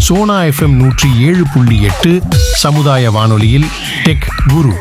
Sona FM நூற்றி ஏழு புள்ளி எட்டு சமுதாய வானொலியில் டெக் குரு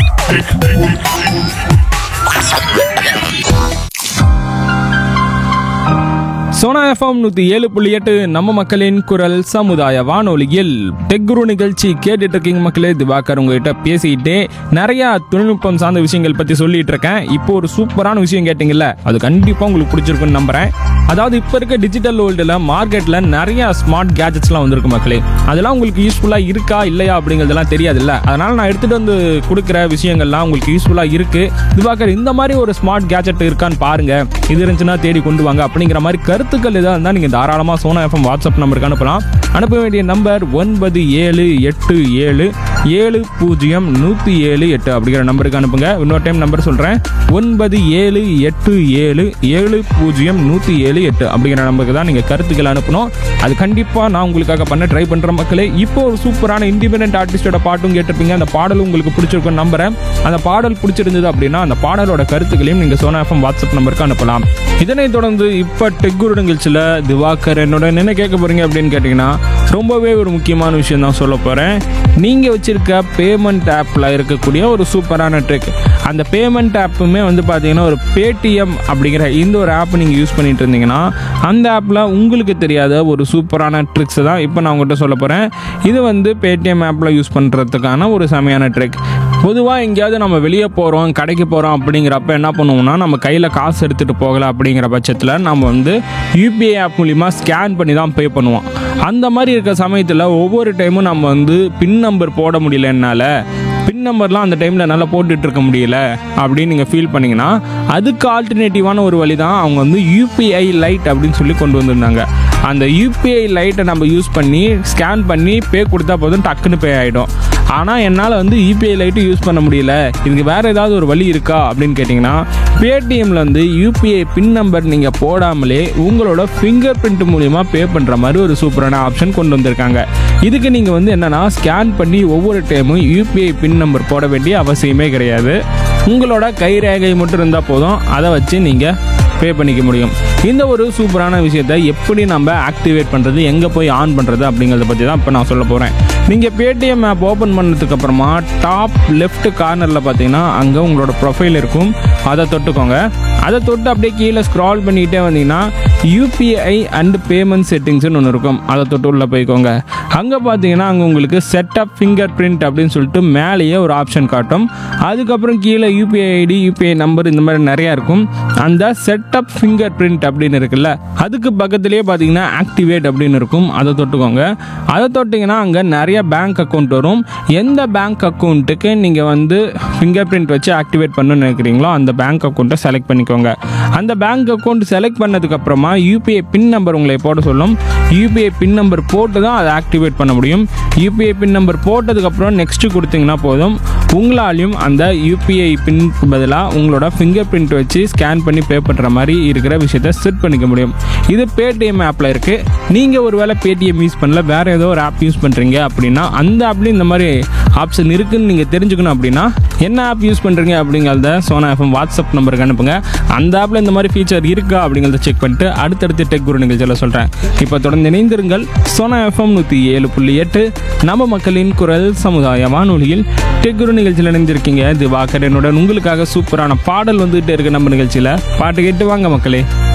சோனா எஃப்எம் நூற்றி ஏழு புள்ளி எட்டு நம்ம மக்களின் குரல் சமுதாய வானொலியில் டெக்குரு நிகழ்ச்சி கேட்டுட்டு இருக்கீங்க மக்களே திவாகர் உங்ககிட்ட பேசிக்கிட்டே நிறைய தொழில்நுட்பம் சார்ந்த விஷயங்கள் பற்றி சொல்லிட்டு இருக்கேன் இப்போ ஒரு சூப்பரான விஷயம் கேட்டிங்கல்ல அது கண்டிப்பாக உங்களுக்கு பிடிச்சிருக்குன்னு நம்புறேன் அதாவது இப்போ இருக்க டிஜிட்டல் வேர்ல்டில் மார்க்கெட்டில் நிறைய ஸ்மார்ட் கேஜெட்ஸ்லாம் வந்திருக்கு மக்களே அதெல்லாம் உங்களுக்கு யூஸ்ஃபுல்லாக இருக்கா இல்லையா அப்படிங்கிறதெல்லாம் தெரியாதுல்ல அதனால் நான் எடுத்துகிட்டு வந்து கொடுக்குற விஷயங்கள்லாம் உங்களுக்கு யூஸ்ஃபுல்லாக இருக்குது திவாகர் இந்த மாதிரி ஒரு ஸ்மார்ட் கேஜெட் இருக்கான்னு பாருங்க இது இருந்துச்சுன்னா தேடி கொண்டு வாங்க அப்படிங்கிற மாதிரி கருத்துக்கள் எதாக இருந்தால் நீங்கள் தாராளமாக சோனா எஃப்எம் வாட்ஸ்அப் நம்பருக்கு அனுப்பலாம் அனுப்ப வேண்டிய நம்பர் ஒன்பது ஏழு எட்டு ஏழு ஏழு பூஜ்ஜியம் நூற்றி ஏழு எட்டு அப்படிங்கிற நம்பருக்கு அனுப்புங்க இன்னொரு டைம் நம்பர் சொல்கிறேன் ஒன்பது ஏழு எட்டு ஏழு ஏழு பூஜ்ஜியம் நூற்றி ஏழு எட்டு அப்படிங்கிற நம்பருக்கு தான் நீங்கள் கருத்துக்கள் அனுப்பணும் அது கண்டிப்பாக நான் உங்களுக்காக பண்ண ட்ரை பண்ணுற மக்களே இப்போ ஒரு சூப்பரான இண்டிபெண்டன்ட் ஆர்டிஸ்டோட பாட்டும் கேட்டிருப்பீங்க அந்த பாடல் உங்களுக்கு பிடிச்சிருக்குன்னு நம்புறேன் அந்த பாடல் பிடிச்சிருந்தது அப்படின்னா அந்த பாடலோட கருத்துக்களையும் நீங்கள் சோனா எஃப்எம் வாட்ஸ்அப் நம்பருக்கு அனுப்பலாம் இதனைத் தொடர்ந்து இப்போ டெக்குரு நிகழ்ச்சியில் திவாகர் என்னோட என்ன கேட்க போறீங்க அப்படின்னு கேட்டிங்கன்னா ரொம்பவே ஒரு முக்கியமான விஷயம் தான் சொல்ல போகிறேன் நீங்கள் வச்சிருக்க பேமெண்ட் ஆப்பில் இருக்கக்கூடிய ஒரு சூப்பரான ட்ரிக் அந்த பேமெண்ட் ஆப்புமே வந்து பார்த்தீங்கன்னா ஒரு பேடிஎம் அப்படிங்கிற இந்த ஒரு ஆப் நீங்கள் யூஸ் பண்ணிட்டு இருந்தீங்கன்னா அந்த ஆப்பில் உங்களுக்கு தெரியாத ஒரு சூப்பரான ட்ரிக்ஸ் தான் இப்போ நான் உங்கள்கிட்ட சொல்ல போகிறேன் இது வந்து பேடிஎம் ஆப்பில் யூஸ் பண்ணுறதுக்கான ஒரு செமையான ட்ரிக் பொதுவாக எங்கேயாவது நம்ம வெளியே போகிறோம் கடைக்கு போகிறோம் அப்படிங்கிறப்ப என்ன பண்ணுவோம்னா நம்ம கையில் காசு எடுத்துகிட்டு போகல அப்படிங்கிற பட்சத்தில் நம்ம வந்து யூபிஐ ஆப் மூலிமா ஸ்கேன் பண்ணி தான் பே பண்ணுவோம் அந்த மாதிரி இருக்க சமயத்தில் ஒவ்வொரு டைமும் நம்ம வந்து பின் நம்பர் போட முடியல என்னால் பின் நம்பர்லாம் அந்த டைமில் என்னால் போட்டுட்டு இருக்க முடியல அப்படின்னு நீங்கள் ஃபீல் பண்ணீங்கன்னா அதுக்கு ஆல்டர்னேட்டிவான ஒரு வழி தான் அவங்க வந்து யூபிஐ லைட் அப்படின்னு சொல்லி கொண்டு வந்திருந்தாங்க அந்த யூபிஐ லைட்டை நம்ம யூஸ் பண்ணி ஸ்கேன் பண்ணி பே கொடுத்தா போதும் டக்குன்னு பே ஆகிடும் ஆனால் என்னால் வந்து யூபிஐ லைட்டு யூஸ் பண்ண முடியல இதுக்கு வேறு ஏதாவது ஒரு வழி இருக்கா அப்படின்னு கேட்டிங்கன்னா பேடிஎம்மில் வந்து யூபிஐ பின் நம்பர் நீங்கள் போடாமலே உங்களோட ஃபிங்கர் பிரிண்ட் மூலிமா பே பண்ணுற மாதிரி ஒரு சூப்பரான ஆப்ஷன் கொண்டு வந்திருக்காங்க இதுக்கு நீங்கள் வந்து என்னென்னா ஸ்கேன் பண்ணி ஒவ்வொரு டைமும் யூபிஐ பின் நம்பர் போட வேண்டிய அவசியமே கிடையாது உங்களோட கைரேகை மட்டும் இருந்தால் போதும் அதை வச்சு நீங்கள் பே பண்ணிக்க முடியும் இந்த ஒரு சூப்பரான விஷயத்தை எப்படி நம்ம ஆக்டிவேட் பண்ணுறது எங்கே போய் ஆன் பண்ணுறது அப்படிங்கிறத பற்றி தான் இப்போ நான் சொல்ல போகிறேன் நீங்கள் பேடிஎம் ஆப் ஓப்பன் பண்ணதுக்கு அப்புறமா டாப் லெஃப்ட் கார்னரில் பார்த்தீங்கன்னா அங்கே உங்களோட ப்ரொஃபைல் இருக்கும் அதை தொட்டுக்கோங்க அதை தொட்டு அப்படியே கீழே ஸ்க்ரால் பண்ணிக்கிட்டே வந்தீங்கன்னா யூபிஐ அண்ட் பேமெண்ட் செட்டிங்ஸ்னு ஒன்று இருக்கும் அதை தொட்டு உள்ளே போய்க்கோங்க அங்கே பார்த்தீங்கன்னா அங்கே உங்களுக்கு செட்டப் ஃபிங்கர் பிரிண்ட் அப்படின்னு சொல்லிட்டு மேலேயே ஒரு ஆப்ஷன் காட்டும் அதுக்கப்புறம் கீழே யூபிஐ ஐடி யூபிஐ நம்பர் இந்த மாதிரி நிறையா இருக்கும் அந்த செட்டப் ஃபிங்கர் பிரிண்ட் அப்படின்னு இருக்குல்ல அதுக்கு பக்கத்துலேயே பார்த்தீங்கன்னா ஆக்டிவேட் அப்படின்னு இருக்கும் அதை தொட்டுக்கோங்க அதை தொட்டிங்கன்னா அங்கே நிறைய பேங்க் அக்கௌண்ட் வரும் எந்த பேங்க் அக்கௌண்ட்டுக்கு நீங்கள் வந்து ஃபிங்கர் பிரிண்ட் வச்சு ஆக்டிவேட் பண்ணணும்னு நினைக்கிறீங்களோ அந்த பேங்க் அக்கௌண்ட்டை செலக்ட் பண்ணிக்கோங்க அந்த பேங்க் அக்கௌண்ட் செலக்ட் பண்ணதுக்கு அப்புறமா யூபிஐ பின் நம்பர் உங்களை போட சொல்லும் யூபிஐ பின் நம்பர் போட்டு தான் அதை ஆக்டிவேட் பண்ண முடியும் யூபிஐ பின் நம்பர் போட்டதுக்கப்புறம் நெக்ஸ்ட் கொடுத்தீங்கன்னா போதும் உங்களாலையும் அந்த யூபிஐ பின்க்கு பதிலாக உங்களோட ஃபிங்கர் பிரிண்ட் வச்சு ஸ்கேன் பண்ணி பே பண்ணுற மாதிரி இருக்கிற விஷயத்த செட் பண்ணிக்க முடியும் இது பேடிஎம் ஆப்பில் இருக்குது நீங்கள் ஒரு வேளை பேடிஎம் யூஸ் பண்ணல வேறு ஏதோ ஒரு ஆப் யூஸ் பண்ணுறீங்க அப்படின்னா அந்த ஆப்லேயும் இந்த மாதிரி ஆப்ஷன் இருக்குன்னு நீங்கள் தெரிஞ்சுக்கணும் அப்படின்னா என்ன ஆப் யூஸ் பண்ணுறீங்க அப்படிங்கிறத சோனா எஃப்எம் வாட்ஸ்அப் நம்பருக்கு அனுப்புங்க அந்த ஆப்பில் இந்த மாதிரி ஃபீச்சர் இருக்கா அப்படிங்கிறத செக் பண்ணிட்டு அடுத்தடுத்து டெக் குரு நிகழ்ச்சியில் சொல்கிறேன் இப்போ தொடர்ந்து இணைந்திருங்கள் சோனா எஃப்எம் நூற்றி ஏழு புள்ளி எட்டு நம்ம மக்களின் குரல் சமுதாய வானொலியில் டெக் குரு நிகழ்ச்சியில் இணைந்திருக்கீங்க திவாகரனுடன் உங்களுக்காக சூப்பரான பாடல் வந்துகிட்டே இருக்கு நம்ம நிகழ்ச்சியில் பாட்டு கேட்டு வாங்க மக்களே